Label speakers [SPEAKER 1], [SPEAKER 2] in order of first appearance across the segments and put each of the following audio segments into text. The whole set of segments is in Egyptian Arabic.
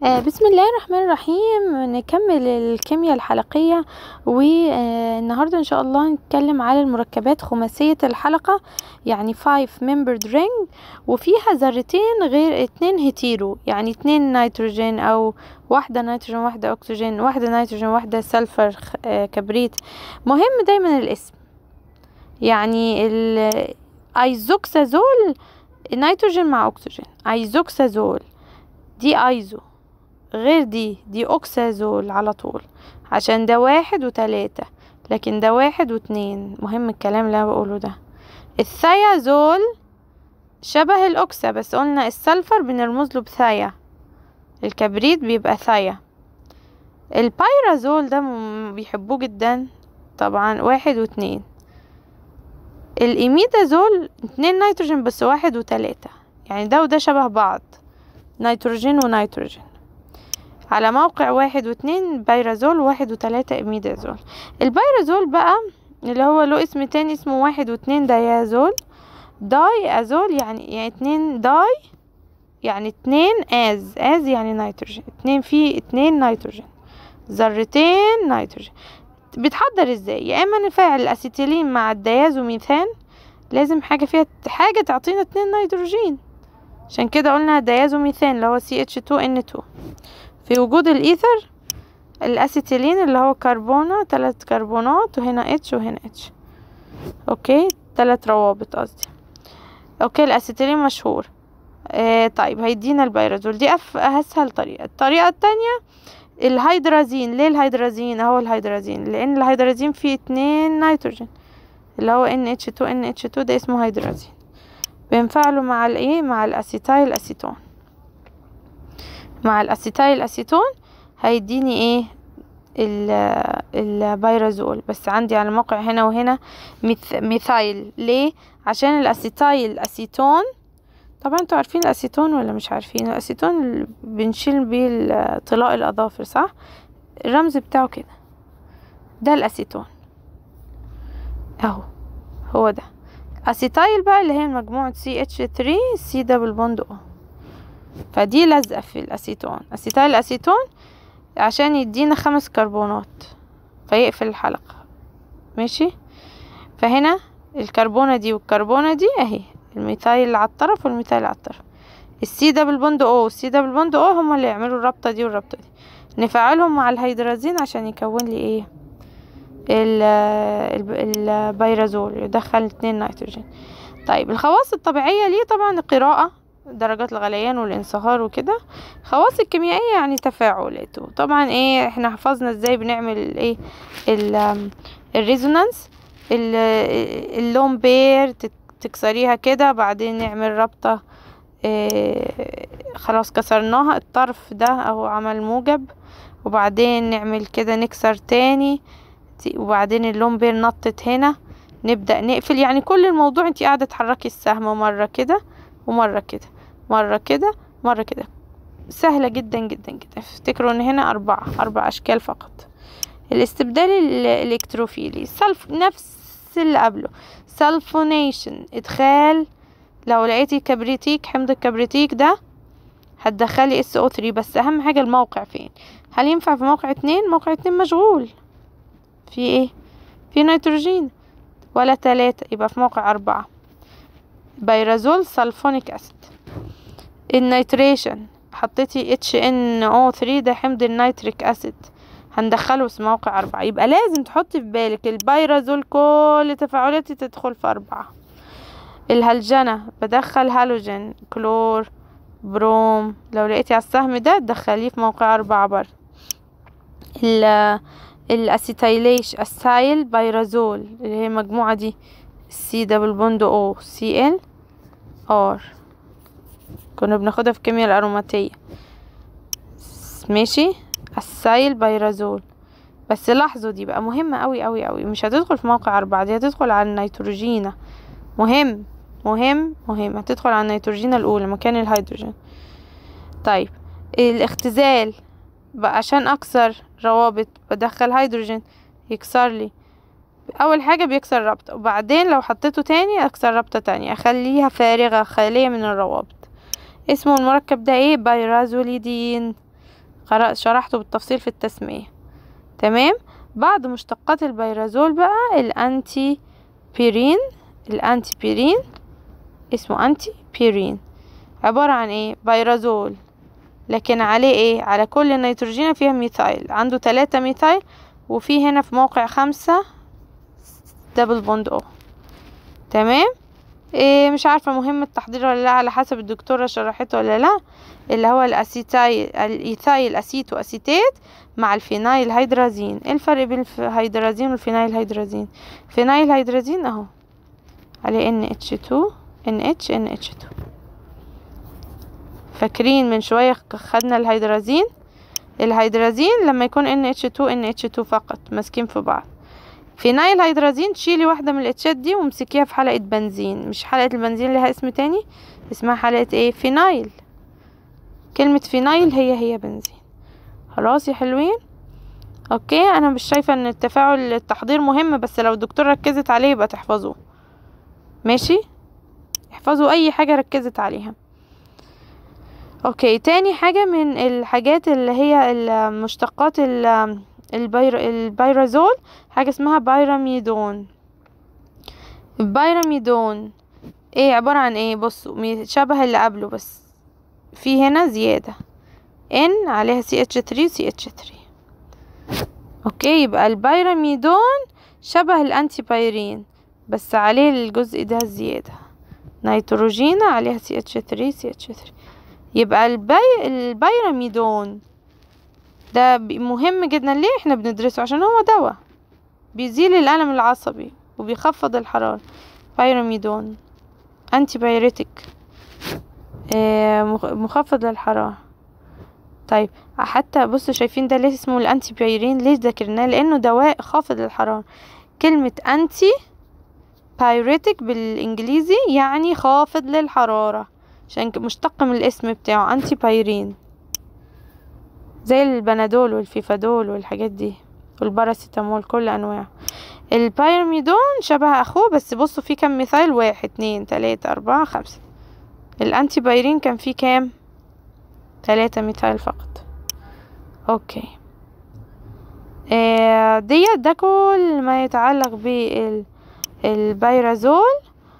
[SPEAKER 1] آه، بسم الله الرحمن الرحيم نكمل الكيمياء الحلقية والنهاردة إن شاء الله نتكلم على المركبات خماسية الحلقة يعني 5 membered ring وفيها ذرتين غير اتنين هيتيرو يعني اتنين نيتروجين أو واحدة نيتروجين واحدة أكسجين واحدة نيتروجين واحدة سلفر آه، كبريت مهم دايما الاسم يعني الايزوكسازول نيتروجين مع أكسجين ايزوكسازول دي ايزو غير دي دي اوكسازول على طول عشان ده واحد وتلاتة لكن ده واحد واتنين مهم الكلام اللي انا بقوله ده الثيازول شبه الاوكسا بس قلنا السلفر بنرمز له بثايا الكبريت بيبقى ثايا البيرازول ده م- بيحبوه جدا طبعا واحد واتنين الإيميدازول اتنين نيتروجين بس واحد وتلاتة يعني ده وده شبه بعض نيتروجين ونيتروجين على موقع واحد واتنين بيرازول واحد وتلاتة إميدازول البيرازول بقى اللي هو له اسم تاني اسمه واحد واتنين ديازول داي أزول يعني يعني اتنين داي يعني اتنين آز آز يعني نيتروجين اتنين فيه اتنين نيتروجين ذرتين نيتروجين بيتحضر ازاي يا اما نفاعل الاسيتيلين مع الديازوميثان لازم حاجة فيها حاجة تعطينا اتنين نيتروجين عشان كده قلنا ديازوميثان اللي هو CH2N2 في وجود الإيثر الأسيتيلين اللي هو كربونة تلات كربونات وهنا اتش وهنا اتش اوكي تلات روابط قصدي اوكي الأسيتيلين مشهور آه طيب هيدينا البيرازول دي أف أسهل طريقة الطريقة التانية الهيدرازين ليه الهيدرازين اهو الهيدرازين لأن الهيدرازين فيه اتنين نيتروجين اللي هو NH2 NH2 ده اسمه هيدرازين بينفعلوا مع الايه مع الاسيتايل اسيتون مع الاسيتايل اسيتون هيديني ايه ال- البيرازول بس عندي على الموقع هنا وهنا ميث- ميثايل ليه عشان الاسيتايل اسيتون طبعا انتوا عارفين الاسيتون ولا مش عارفين الاسيتون اللي بنشيل بيه ال- طلاء الاظافر صح الرمز بتاعه كده ده الاسيتون اهو هو ده اسيتايل بقى اللي هي مجموعة CH3 C دبل بوند O فدي لازقة في الأسيتون أسيتايل الأسيتون عشان يدينا خمس كربونات فيقفل الحلقة ماشي فهنا الكربونة دي والكربونة دي اهي الميثايل اللي على الطرف والميثايل على الطرف السي دبل بوند او والسي دبل بوند او هما اللي يعملوا الرابطة دي والرابطة دي نفعلهم مع الهيدرازين عشان يكون لي ايه ال- ال- البيرازول يدخل اتنين نيتروجين طيب الخواص الطبيعية ليه طبعا القراءة درجات الغليان والانصهار وكده خواص الكيميائية يعني تفاعلاته طبعا ايه احنا حفظنا ازاي بنعمل ايه ال- الريزونانس ال- اللون بير تك- تكسريها كده بعدين نعمل رابطة إيه خلاص كسرناها الطرف ده اهو عمل موجب وبعدين نعمل كده نكسر تاني ت- وبعدين اللون بير نطت هنا نبدأ نقفل يعني كل الموضوع انتي قاعدة تحركي السهم مرة كده ومرة كده مرة كده مرة كده سهلة جدا جدا جدا افتكروا ان هنا أربعة أربع أشكال فقط الاستبدال ال- الإلكتروفيلي سلف نفس اللي قبله سلفونيشن إدخال لو لقيتي كبريتيك حمض الكبريتيك ده هتدخلي اس او 3 بس أهم حاجة الموقع فين هل ينفع في موقع اتنين موقع اتنين مشغول في ايه في نيتروجين ولا تلاتة يبقى في موقع أربعة بيرازول سلفونيك أسيد النيتريشن حطيتي اتش ان او 3 ده حمض النيتريك أسيد هندخله في موقع أربعة يبقى لازم تحطي في بالك البيرازول كل تفاعلاتي تدخل في أربعة الهلجنة بدخل هالوجين كلور بروم لو لقيتي على السهم ده تدخليه في موقع أربعة برضه ال الاسيتايليش اسايل بيرازول اللي هي المجموعة دي سي دبل بوند او سي ال ار كنا بناخدها في الكيمياء الأروماتية ماشي السايل بيرازول بس لاحظوا دي بقى مهمة أوي أوي أوي مش هتدخل في موقع أربعة دي هتدخل على النيتروجينة مهم مهم مهم هتدخل على النيتروجينة الأولى مكان الهيدروجين طيب الاختزال بقى عشان أكسر روابط بدخل هيدروجين يكسر لي اول حاجة بيكسر رابطة وبعدين لو حطيته تاني اكسر رابطة تانية اخليها فارغة خالية من الروابط اسمه المركب ده ايه بيرازوليدين قرأت شرحته بالتفصيل في التسمية تمام بعض مشتقات البيرازول بقى الانتي بيرين الانتي بيرين اسمه انتي بيرين عبارة عن ايه بيرازول لكن عليه ايه على كل نيتروجينة فيها ميثايل عنده تلاتة ميثايل وفي هنا في موقع خمسة دبل بوند او تمام إيه مش عارفة مهم التحضير ولا لا على حسب الدكتورة شرحته ولا لا اللي هو الاسيتايل الايثايل اسيتو اسيتات مع الفينايل هيدرازين ايه الفرق بين الهيدرازين والفينايل هيدرازين فينايل هيدرازين اهو عليه ان اتش 2 ان اتش ان اتش 2 فاكرين من شوية خدنا الهيدرازين الهيدرازين لما يكون ان اتش 2 ان اتش 2 فقط ماسكين في بعض فينايل هيدرازين تشيلي واحدة من الاتشات دي ومسكيها في حلقة بنزين مش حلقة البنزين لها اسم تاني اسمها حلقة ايه فينايل كلمة فينايل هي هي بنزين خلاص يا حلوين اوكي انا مش شايفة ان التفاعل التحضير مهم بس لو الدكتور ركزت عليه يبقى تحفظوه ماشي احفظوا اي حاجة ركزت عليها اوكي تاني حاجة من الحاجات اللي هي المشتقات البير البيرازول حاجة اسمها بيراميدون البيراميدون ايه عبارة عن ايه بصوا شبه اللي قبله بس في هنا زيادة ان عليها سي اتش 3 سي اتش 3 اوكي يبقى البيراميدون شبه الانتي بايرين بس عليه الجزء ده زيادة نيتروجينا عليها سي اتش 3 سي اتش 3 يبقى البي... البيراميدون ده مهم جدا ليه احنا بندرسه عشان هو دواء بيزيل الألم العصبي وبيخفض الحرارة بيراميدون انتي بايريتك اه مخفض للحرارة طيب حتى بصوا شايفين ده ليه اسمه الانتي بايرين ليش ذكرناه لانه دواء خافض للحرارة كلمة انتي بايريتك بالانجليزي يعني خافض للحرارة عشان مشتق من الاسم بتاعه انتي بايرين زي البنادول والفيفادول والحاجات دي والباراسيتامول كل انواع البايرميدون شبه اخوه بس بصوا فيه كام مثال واحد اتنين تلاتة اربعة خمسة الانتي بايرين كان فيه كام تلاتة مثال فقط اوكي آه ديت ده كل ما يتعلق بالبيرازول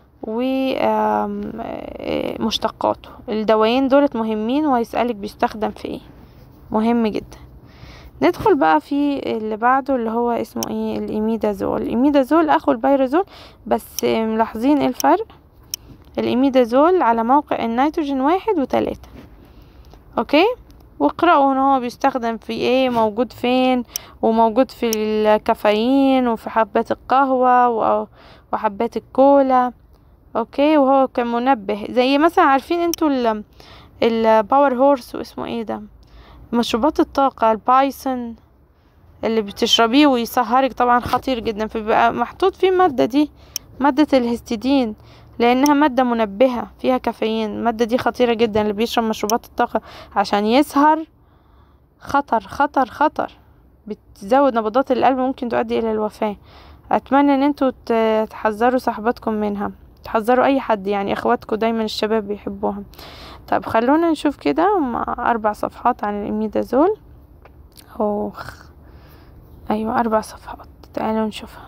[SPEAKER 1] ومشتقاته الدوايين دولت مهمين وهيسألك بيستخدم في ايه مهم جدا ندخل بقى في اللي بعده اللي هو اسمه ايه الاميدازول الاميدازول اخو البيرازول بس ملاحظين ايه الفرق الاميدازول على موقع النيتروجين واحد وتلاتة اوكي واقرأوا ان هو بيستخدم في ايه موجود فين وموجود في الكافيين وفي حبات القهوة وحبات الكولا اوكي وهو كمنبه زي مثلا عارفين انتوا الباور هورس واسمه ايه ده مشروبات الطاقة البايسون اللي بتشربيه ويسهرك طبعا خطير جدا فبيبقى محطوط فيه المادة دي مادة الهستidine لأنها مادة منبهة فيها كافيين المادة دي خطيرة جدا اللي بيشرب مشروبات الطاقة عشان يسهر خطر خطر خطر بتزود نبضات القلب ممكن تؤدي إلى الوفاة أتمنى إن انتوا تحذروا صاحباتكم منها تحذروا أي حد يعني أخواتكم دايما الشباب بيحبوها طب خلونا نشوف كده أربع صفحات عن الإميدازول أوخ أيوة أربع صفحات تعالوا نشوفها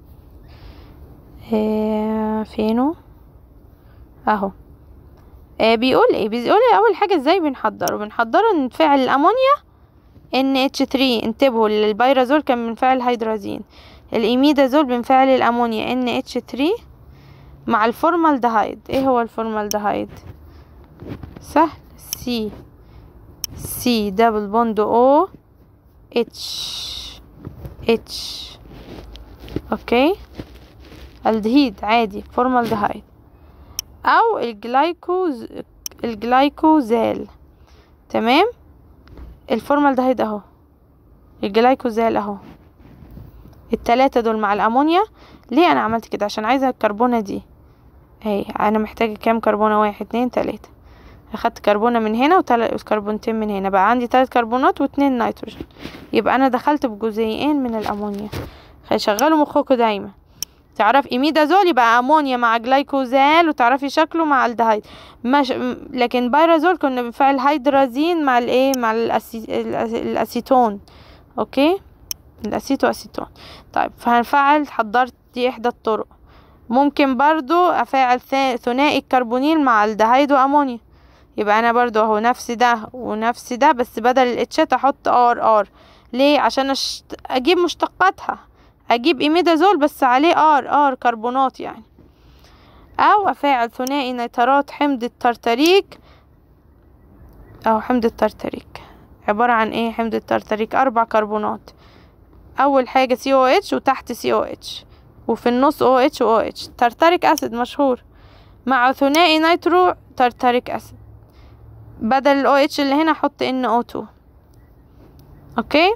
[SPEAKER 1] إيه فينو أهو إيه بيقول ايه بيقول أول حاجة ازاي بنحضره بنحضره نفعل الأمونيا NH3 انتبهوا البيرازول كان بنفعل هيدرازين الإميدازول بنفعل الأمونيا NH3 مع الفورمالدهايد ايه هو الفورمالدهايد سهل سي سي دبل بوند او اتش اتش اوكي الدهيد عادي فورمالدهايد او الجلايكوز الجلايكوزال تمام الفورمالدهايد اهو الجلايكوزال اهو التلاتة دول مع الامونيا ليه انا عملت كده عشان عايزة الكربونة دي اهي انا محتاجة كام كربونة واحد اتنين تلاتة اخدت كربونة من هنا وتلات كربونتين من هنا بقى عندي تلات كربونات واتنين نيتروجين يبقى انا دخلت بجزيئين من الامونيا شغلوا مخكوا دايما تعرف إيميدازول يبقى أمونيا مع جلايكوزال وتعرفي شكله مع الدهيد مش لكن بايرازول كنا بنفعل هيدرازين مع الايه مع الأسي... الأس- الأسيتون أوكي الأسيتو أسيتون طيب فهنفعل حضرت دي إحدى الطرق ممكن برضو أفاعل ثا- ثنائي الكربونيل مع الدهيد وأمونيا يبقى أنا برضو أهو نفس ده ونفس ده بس بدل الاتشات أحط ار ار ليه عشان أشت... أجيب مشتقاتها أجيب إيميدازول بس عليه ار ار كربونات يعني أو أفاعل ثنائي نيترات حمض الترتريك أو حمض الترتريك عبارة عن إيه حمض الترتريك أربع كربونات أول حاجة COH وتحت COH وفي النص OH و OH ترتريك أسيد مشهور مع ثنائي نيترو ترتريك أسيد بدل ال OH اللي هنا أحط NO2 أوكي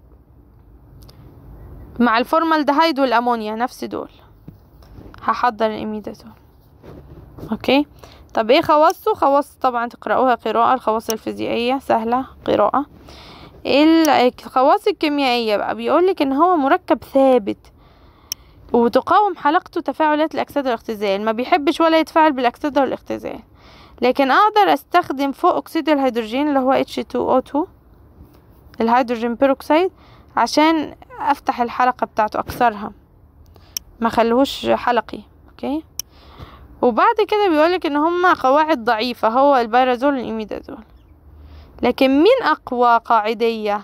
[SPEAKER 1] مع الفورمالدهيد والأمونيا نفس دول هحضر الإميدازول أوكي طب ايه خواصه خواص طبعا تقرأوها قراءة الخواص الفيزيائية سهلة قراءة الخواص الكيميائية بقى بيقولك ان هو مركب ثابت وتقاوم حلقته تفاعلات الأكسدة والاختزال ما بيحبش ولا يتفاعل بالأكسدة والاختزال لكن أقدر أستخدم فوق أكسيد الهيدروجين اللي هو H2O2 الهيدروجين بيروكسيد عشان أفتح الحلقة بتاعته أكسرها ما خلوهوش حلقي أوكي وبعد كده بيقولك ان هما قواعد ضعيفة هو البيرازول والإيميدازول لكن مين أقوى قاعدية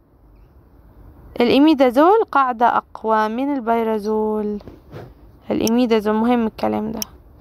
[SPEAKER 1] الإيميدازول قاعدة أقوى من البيرازول الإيميدازول مهم الكلام ده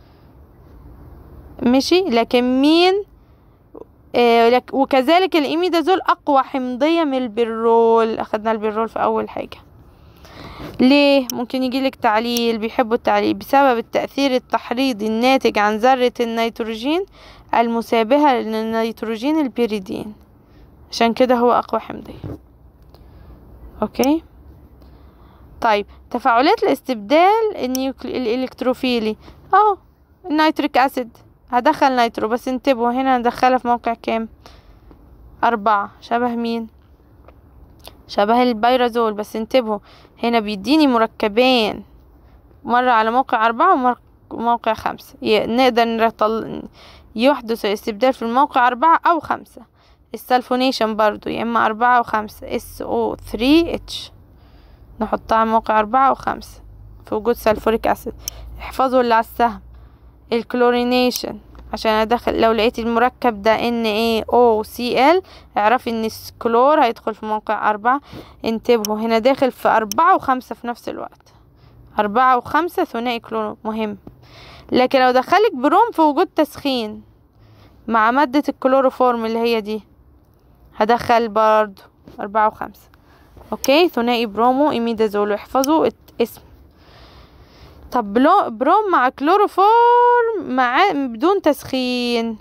[SPEAKER 1] ماشي لكن مين آه لك وكذلك الإيميدازول أقوى حمضية من البرول أخدنا البرول في أول حاجة ليه ممكن يجيلك تعليل بيحبوا التعليل بسبب التأثير التحريضي الناتج عن ذرة النيتروجين المشابهة للنيتروجين البيريدين عشان كده هو أقوى حمضية أوكي طيب تفاعلات الاستبدال النيوكل... الإلكتروفيلي أهو النيتريك أسيد هدخل نيترو بس انتبهوا هنا ندخلها في موقع كام أربعة شبه مين شبه البيرازول بس انتبهوا هنا بيديني مركبين مرة على موقع أربعة وموقع خمسة نقدر نرطل يحدث الاستبدال في الموقع أربعة أو خمسة السلفونيشن برضو يا إما أربعة أو خمسة SO3H نحطها على موقع أربعة وخمسة في وجود سلفوريك أسيد احفظوا اللي على السهم الكلورينيشن عشان ادخل لو لقيت المركب ده NaOCl اعرفي ان الكلور هيدخل في موقع أربعة انتبهوا هنا داخل في أربعة وخمسة في نفس الوقت أربعة وخمسة ثنائي كلور مهم لكن لو دخلك بروم في وجود تسخين مع مادة الكلوروفورم اللي هي دي هدخل برضو أربعة وخمسة اوكي ثنائي برومو إيميدازول واحفظوا اسم طب بروم مع كلوروفورم مع بدون تسخين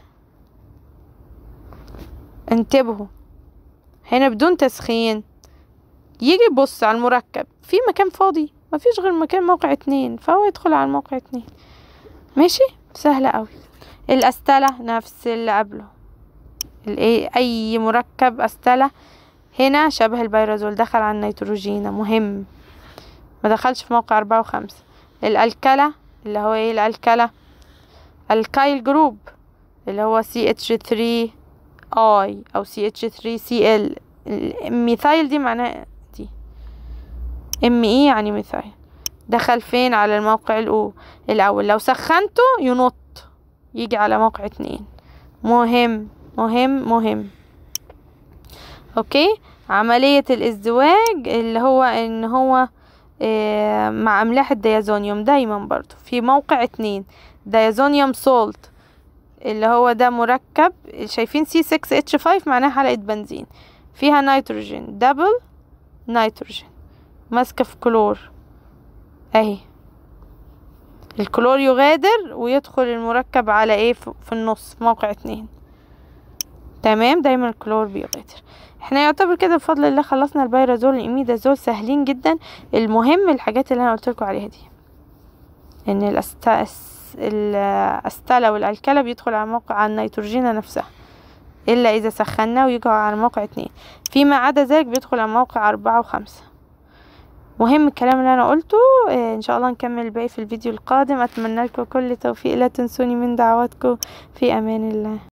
[SPEAKER 1] انتبهوا هنا بدون تسخين يجي يبص على المركب في مكان فاضي مفيش غير مكان موقع اتنين فهو يدخل على الموقع اتنين ماشي سهلة اوي الاستلة نفس اللي قبله الايه اي مركب استلة هنا شبه البيرازول دخل على النيتروجين مهم ما دخلش في موقع أربعة وخمسة الألكلة اللي هو ايه الألكلة الكايل جروب اللي هو CH3I أو CH3Cl الميثايل دي معناها دي ام اي يعني ميثايل دخل فين على الموقع الأو الأول لو سخنته ينط يجي على موقع اتنين مهم مهم مهم اوكي عملية الازدواج اللي هو ان هو مع املاح الديازونيوم دايما برضو في موقع اتنين ديازونيوم سولت اللي هو ده مركب شايفين سي 6 اتش 5 معناها حلقة بنزين فيها نيتروجين دبل نيتروجين ماسكة في كلور اهي الكلور يغادر ويدخل المركب على ايه في النص في موقع اتنين تمام دايما الكلور بيغادر احنا يعتبر كده بفضل الله خلصنا البيرازول والإيميدازول سهلين جدا المهم الحاجات اللي انا قلت لكم عليها دي ان الأست... الاستلا والالكلة بيدخل على موقع على النيتروجين نفسها الا اذا سخنا ويجوا على موقع اتنين فيما عدا ذلك بيدخل على موقع اربعة وخمسة مهم الكلام اللي انا قلته آه، ان شاء الله نكمل الباقي في الفيديو القادم اتمنى لكم كل توفيق لا تنسوني من دعواتكم في امان الله